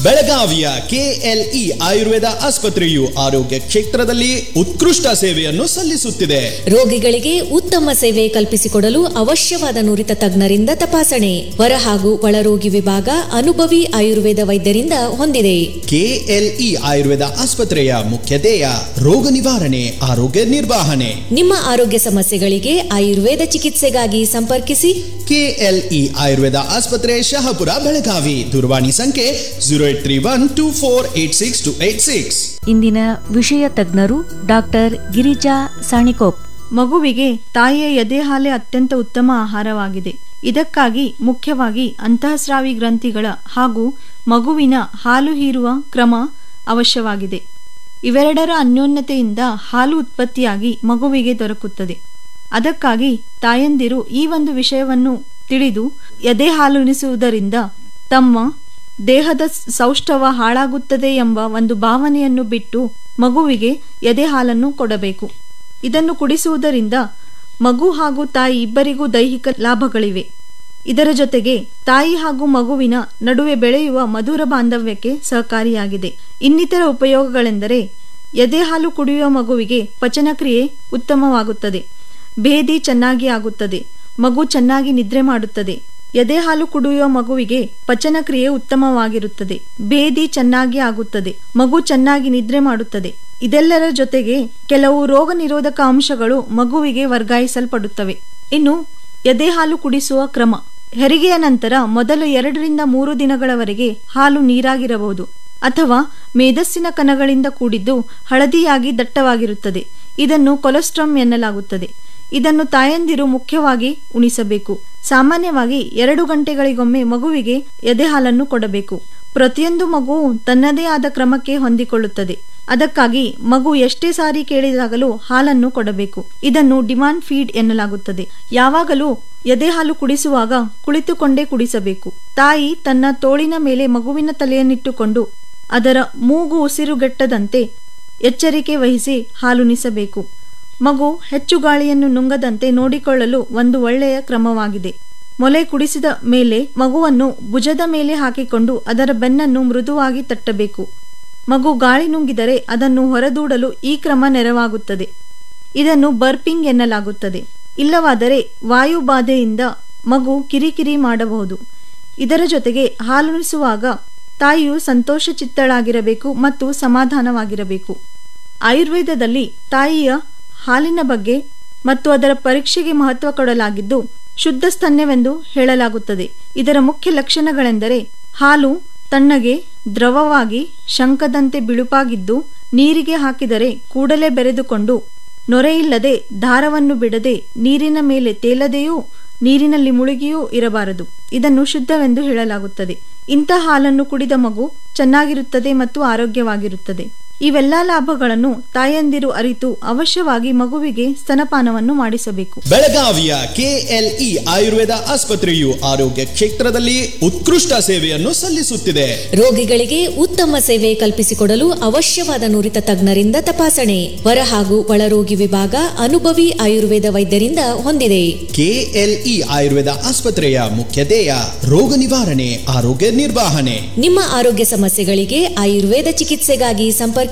ಬೆಳಗಾವಿಯ ಕೆಎಲ್ಇ ಆಯುರ್ವೇದ ಆಸ್ಪತ್ರೆಯು ಆರೋಗ್ಯ ಕ್ಷೇತ್ರದಲ್ಲಿ ಉತ್ಕೃಷ್ಟ ಸೇವೆಯನ್ನು ಸಲ್ಲಿಸುತ್ತಿದೆ ರೋಗಿಗಳಿಗೆ ಉತ್ತಮ ಸೇವೆ ಕಲ್ಪಿಸಿಕೊಡಲು ಅವಶ್ಯವಾದ ನುರಿತ ತಜ್ಞರಿಂದ ತಪಾಸಣೆ ಹೊರ ಹಾಗೂ ಒಳರೋಗಿ ವಿಭಾಗ ಅನುಭವಿ ಆಯುರ್ವೇದ ವೈದ್ಯರಿಂದ ಹೊಂದಿದೆ ಕೆಎಲ್ಇ ಆಯುರ್ವೇದ ಆಸ್ಪತ್ರೆಯ ಮುಖ್ಯ ಧ್ಯೇಯ ರೋಗ ನಿವಾರಣೆ ಆರೋಗ್ಯ ನಿರ್ವಹಣೆ ನಿಮ್ಮ ಆರೋಗ್ಯ ಸಮಸ್ಯೆಗಳಿಗೆ ಆಯುರ್ವೇದ ಚಿಕಿತ್ಸೆಗಾಗಿ ಸಂಪರ್ಕಿಸಿ ಕೆಎಲ್ಇ ಆಯುರ್ವೇದ ಆಸ್ಪತ್ರೆ ಶಹಾಪುರ ಬೆಳಗಾವಿ ದೂರವಾಣಿ ಸಂಖ್ಯೆ zero eight three one two four eight six two eight six ಇಂದಿನ ವಿಷಯ ತಜ್ಞರು ಡಾಕ್ಟರ್ ಗಿರಿಜಾ ಸಾಣಿಕೋಪ್ ಮಗುವಿಗೆ ತಾಯಿಯ ಎದೆ ಹಾಲೆ ಅತ್ಯಂತ ಉತ್ತಮ ಆಹಾರವಾಗಿದೆ ಇದಕ್ಕಾಗಿ ಮುಖ್ಯವಾಗಿ ಅಂತಃಸ್ರಾವಿ ಗ್ರಂಥಿಗಳ ಹಾಗೂ ಮಗುವಿನ ಹಾಲು ಹೀರುವ ಕ್ರಮ ಅವಶ್ಯವಾಗಿದೆ ಇವೆರಡರ ಅನ್ಯೋನ್ಯತೆಯಿಂದ ಹಾಲು ಉತ್ಪತ್ತಿಯಾಗಿ ಮಗುವಿಗೆ ದೊರಕುತ್ತದೆ ಅದಕ್ಕಾಗಿ ತಾಯಂದಿರು ಈ ಒಂದು ವಿಷಯವನ್ನು ತಿಳಿದು ಎದೆ ಹಾಲುಣಿಸುವುದರಿಂದ ತಮ್ಮ ದೇಹದ ಸೌಷ್ಠವ ಹಾಳಾಗುತ್ತದೆ ಎಂಬ ಒಂದು ಭಾವನೆಯನ್ನು ಬಿಟ್ಟು ಮಗುವಿಗೆ ಎದೆ ಹಾಲನ್ನು ಕೊಡಬೇಕು ಇದನ್ನು ಕುಡಿಸುವುದರಿಂದ ಮಗು ಹಾಗೂ ತಾಯಿ ಇಬ್ಬರಿಗೂ ದೈಹಿಕ ಲಾಭಗಳಿವೆ ಇದರ ಜೊತೆಗೆ ತಾಯಿ ಹಾಗೂ ಮಗುವಿನ ನಡುವೆ ಬೆಳೆಯುವ ಮಧುರ ಬಾಂಧವ್ಯಕ್ಕೆ ಸಹಕಾರಿಯಾಗಿದೆ ಇನ್ನಿತರ ಉಪಯೋಗಗಳೆಂದರೆ ಎದೆ ಹಾಲು ಕುಡಿಯುವ ಮಗುವಿಗೆ ಪಚನಕ್ರಿಯೆ ಉತ್ತಮವಾಗುತ್ತದೆ ಭೇದಿ ಚೆನ್ನಾಗಿ ಆಗುತ್ತದೆ ಮಗು ಚೆನ್ನಾಗಿ ನಿದ್ರೆ ಮಾಡುತ್ತದೆ ಎದೆ ಹಾಲು ಕುಡಿಯುವ ಮಗುವಿಗೆ ಪಚನಕ್ರಿಯೆ ಉತ್ತಮವಾಗಿರುತ್ತದೆ ಭೇದಿ ಚೆನ್ನಾಗಿ ಆಗುತ್ತದೆ ಮಗು ಚೆನ್ನಾಗಿ ನಿದ್ರೆ ಮಾಡುತ್ತದೆ ಇದೆಲ್ಲರ ಜೊತೆಗೆ ಕೆಲವು ರೋಗ ನಿರೋಧಕ ಅಂಶಗಳು ಮಗುವಿಗೆ ವರ್ಗಾಯಿಸಲ್ಪಡುತ್ತವೆ ಇನ್ನು ಎದೆ ಹಾಲು ಕುಡಿಸುವ ಕ್ರಮ ಹೆರಿಗೆಯ ನಂತರ ಮೊದಲು ಎರಡರಿಂದ ಮೂರು ದಿನಗಳವರೆಗೆ ಹಾಲು ನೀರಾಗಿರಬಹುದು ಅಥವಾ ಮೇಧಸ್ಸಿನ ಕಣಗಳಿಂದ ಕೂಡಿದ್ದು ಹಳದಿಯಾಗಿ ದಟ್ಟವಾಗಿರುತ್ತದೆ ಇದನ್ನು ಕೊಲೆಸ್ಟ್ರಾಮ್ ಎನ್ನಲಾಗುತ್ತದೆ ಇದನ್ನು ತಾಯಂದಿರು ಮುಖ್ಯವಾಗಿ ಉಣಿಸಬೇಕು ಸಾಮಾನ್ಯವಾಗಿ ಎರಡು ಗಂಟೆಗಳಿಗೊಮ್ಮೆ ಮಗುವಿಗೆ ಎದೆ ಹಾಲನ್ನು ಕೊಡಬೇಕು ಪ್ರತಿಯೊಂದು ಮಗುವು ತನ್ನದೇ ಆದ ಕ್ರಮಕ್ಕೆ ಹೊಂದಿಕೊಳ್ಳುತ್ತದೆ ಅದಕ್ಕಾಗಿ ಮಗು ಎಷ್ಟೇ ಸಾರಿ ಕೇಳಿದಾಗಲೂ ಹಾಲನ್ನು ಕೊಡಬೇಕು ಇದನ್ನು ಡಿಮಾಂಡ್ ಫೀಡ್ ಎನ್ನಲಾಗುತ್ತದೆ ಯಾವಾಗಲೂ ಎದೆ ಹಾಲು ಕುಡಿಸುವಾಗ ಕುಳಿತುಕೊಂಡೇ ಕುಡಿಸಬೇಕು ತಾಯಿ ತನ್ನ ತೋಳಿನ ಮೇಲೆ ಮಗುವಿನ ತಲೆಯನ್ನಿಟ್ಟುಕೊಂಡು ಅದರ ಮೂಗು ಉಸಿರುಗಟ್ಟದಂತೆ ಎಚ್ಚರಿಕೆ ವಹಿಸಿ ಹಾಲುಣಿಸಬೇಕು ಮಗು ಹೆಚ್ಚು ಗಾಳಿಯನ್ನು ನುಂಗದಂತೆ ನೋಡಿಕೊಳ್ಳಲು ಒಂದು ಒಳ್ಳೆಯ ಕ್ರಮವಾಗಿದೆ ಮೊಲೆ ಕುಡಿಸಿದ ಮೇಲೆ ಮಗುವನ್ನು ಭುಜದ ಮೇಲೆ ಹಾಕಿಕೊಂಡು ಅದರ ಬೆನ್ನನ್ನು ಮೃದುವಾಗಿ ತಟ್ಟಬೇಕು ಮಗು ಗಾಳಿ ನುಂಗಿದರೆ ಅದನ್ನು ಹೊರದೂಡಲು ಈ ಕ್ರಮ ನೆರವಾಗುತ್ತದೆ ಇದನ್ನು ಬರ್ಪಿಂಗ್ ಎನ್ನಲಾಗುತ್ತದೆ ಇಲ್ಲವಾದರೆ ವಾಯುಬಾಧೆಯಿಂದ ಮಗು ಕಿರಿಕಿರಿ ಮಾಡಬಹುದು ಇದರ ಜೊತೆಗೆ ಹಾಲುಣಿಸುವಾಗ ತಾಯಿಯು ಸಂತೋಷ ಚಿತ್ತಳಾಗಿರಬೇಕು ಮತ್ತು ಸಮಾಧಾನವಾಗಿರಬೇಕು ಆಯುರ್ವೇದದಲ್ಲಿ ತಾಯಿಯ ಹಾಲಿನ ಬಗ್ಗೆ ಮತ್ತು ಅದರ ಪರೀಕ್ಷೆಗೆ ಮಹತ್ವ ಕೊಡಲಾಗಿದ್ದು ಶುದ್ಧ ಸ್ತನ್ಯವೆಂದು ಹೇಳಲಾಗುತ್ತದೆ ಇದರ ಮುಖ್ಯ ಲಕ್ಷಣಗಳೆಂದರೆ ಹಾಲು ತಣ್ಣಗೆ ದ್ರವವಾಗಿ ಶಂಕದಂತೆ ಬಿಳುಪಾಗಿದ್ದು ನೀರಿಗೆ ಹಾಕಿದರೆ ಕೂಡಲೇ ಬೆರೆದುಕೊಂಡು ನೊರೆಯಿಲ್ಲದೆ ದಾರವನ್ನು ಬಿಡದೆ ನೀರಿನ ಮೇಲೆ ತೇಲದೆಯೂ ನೀರಿನಲ್ಲಿ ಮುಳುಗಿಯೂ ಇರಬಾರದು ಇದನ್ನು ಶುದ್ಧವೆಂದು ಹೇಳಲಾಗುತ್ತದೆ ಇಂಥ ಹಾಲನ್ನು ಕುಡಿದ ಮಗು ಚೆನ್ನಾಗಿರುತ್ತದೆ ಮತ್ತು ಆರೋಗ್ಯವಾಗಿರುತ್ತದೆ ಇವೆಲ್ಲ ಲಾಭಗಳನ್ನು ತಾಯಂದಿರು ಅರಿತು ಅವಶ್ಯವಾಗಿ ಮಗುವಿಗೆ ಸ್ತನಪಾನವನ್ನು ಮಾಡಿಸಬೇಕು ಬೆಳಗಾವಿಯ ಕೆಎಲ್ಇ ಆಯುರ್ವೇದ ಆಸ್ಪತ್ರೆಯು ಆರೋಗ್ಯ ಕ್ಷೇತ್ರದಲ್ಲಿ ಉತ್ಕೃಷ್ಟ ಸೇವೆಯನ್ನು ಸಲ್ಲಿಸುತ್ತಿದೆ ರೋಗಿಗಳಿಗೆ ಉತ್ತಮ ಸೇವೆ ಕಲ್ಪಿಸಿಕೊಡಲು ಅವಶ್ಯವಾದ ನುರಿತ ತಜ್ಞರಿಂದ ತಪಾಸಣೆ ಹೊರ ಹಾಗೂ ಒಳರೋಗಿ ವಿಭಾಗ ಅನುಭವಿ ಆಯುರ್ವೇದ ವೈದ್ಯರಿಂದ ಹೊಂದಿದೆ ಕೆಎಲ್ಇ ಆಯುರ್ವೇದ ಆಸ್ಪತ್ರೆಯ ಮುಖ್ಯ ಧ್ಯೇಯ ರೋಗ ನಿವಾರಣೆ ಆರೋಗ್ಯ ನಿರ್ವಹಣೆ ನಿಮ್ಮ ಆರೋಗ್ಯ ಸಮಸ್ಯೆಗಳಿಗೆ ಆಯುರ್ವೇದ ಚಿಕಿತ್ಸೆಗಾಗಿ ಸಂಪರ್ಕಿಸಿ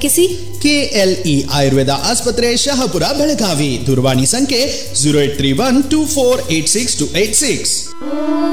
ಕೆಎಲ್ಇ ಆಯುರ್ವೇದ ಆಸ್ಪತ್ರೆ ಶಹಾಪುರ ಬೆಳಗಾವಿ ದೂರವಾಣಿ ಸಂಖ್ಯೆ zero eight three one two four eight six two eight six